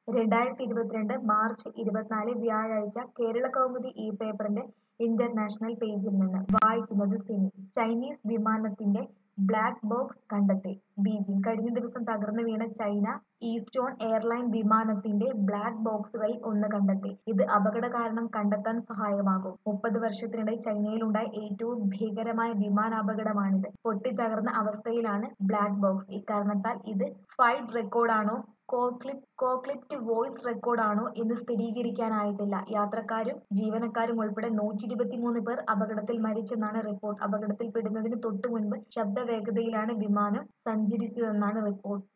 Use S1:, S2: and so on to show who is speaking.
S1: രണ്ടായിരത്തി ഇരുപത്തിരണ്ട് മാർച്ച് ഇരുപത്തിനാല് വ്യാഴാഴ്ച കേരള കൗമുദി ഈ പേപ്പറിന്റെ ഇന്റർനാഷണൽ പേജിൽ നിന്ന് വായിക്കുന്നത് സിനി ചൈനീസ് വിമാനത്തിന്റെ ബ്ലാക്ക് ബോക്സ് കണ്ടെത്തി ബീജിംഗ് കഴിഞ്ഞ ദിവസം തകർന്നു വീണ ചൈന ഈസ്റ്റേൺ എയർലൈൻ വിമാനത്തിന്റെ ബ്ലാക്ക് ബോക്സുകളിൽ ഒന്ന് കണ്ടെത്തി ഇത് അപകട കാരണം കണ്ടെത്താൻ സഹായമാകും മുപ്പത് വർഷത്തിനിടെ ചൈനയിലുണ്ടായ ഏറ്റവും ഭീകരമായ വിമാനാപകടമാണിത് പൊട്ടിത്തകർന്ന അവസ്ഥയിലാണ് ബ്ലാക്ക് ബോക്സ് ഇക്കാരണത്താൽ ഇത് ഫ്ലൈറ്റ് റെക്കോർഡാണോ കോക്ലിപ് കോക്ലിപ്റ്റ് വോയിസ് റെക്കോർഡാണോ എന്ന് സ്ഥിരീകരിക്കാനായിട്ടില്ല യാത്രക്കാരും ജീവനക്കാരും ഉൾപ്പെടെ നൂറ്റി ഇരുപത്തിമൂന്ന് പേർ അപകടത്തിൽ മരിച്ചെന്നാണ് റിപ്പോർട്ട് അപകടത്തിൽപ്പെടുന്നതിന് തൊട്ടു മുൻപ് ശബ്ദവേഗതയിലാണ് വിമാനം സഞ്ചരിച്ചതെന്നാണ് റിപ്പോർട്ട്